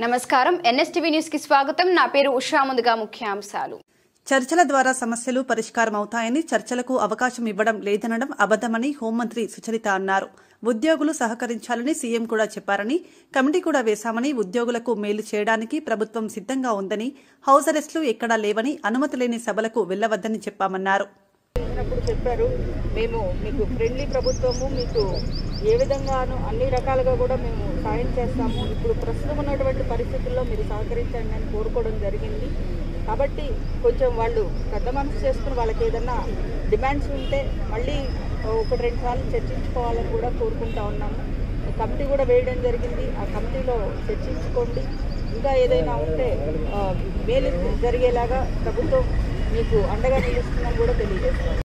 నమస్కారం NSTV news కి స్వాగతం నా పేరు ఉషా ముందుగా ముఖ్యాంశాలు చర్చల ద్వారా సమస్యలు పరిష్కారం అవుతాయని చర్చలకు అవకాశం ఇవ్వడం లేదనడం అబద్దమని హోంమంత్రి సుచరిత అన్నారు ఉద్యోగులు సహకరించాలని సీఎం కూడా చెప్పారని కమిటీ కూడా వేశామని ఉద్యోగులకు మేలు చేయడానికి ప్రభుత్వం సిద్ధంగా ఉందని హౌస్ అరెస్టులు ఎక్కడా లేవని అనుమతి లేని సభలకు వెళ్లవద్దని చెప్పామన్నారు చేసినప్పుడు చెప్పారు మేము మీకు ఫ్రెండ్లీ ప్రభుత్వము మీకు ఏ విధంగానూ అన్ని రకాలుగా కూడా మేము సాయం చేస్తాము ఇప్పుడు ప్రస్తుతం ఉన్నటువంటి పరిస్థితుల్లో మీరు సహకరించండి అని కోరుకోవడం జరిగింది కాబట్టి కొంచెం వాళ్ళు పెద్ద మనసు చేసుకుని వాళ్ళకి ఏదన్నా డిమాండ్స్ ఉంటే మళ్ళీ ఒకటి రెండు సార్లు చర్చించుకోవాలని కూడా కోరుకుంటా ఉన్నాము కమిటీ కూడా వేయడం జరిగింది ఆ కమిటీలో చర్చించుకోండి ఇంకా ఏదైనా ఉంటే ఆ, మేలు జరిగేలాగా ప్రభుత్వం మీకు అండగా నిలుస్తుందని కూడా తెలియజేస్తాను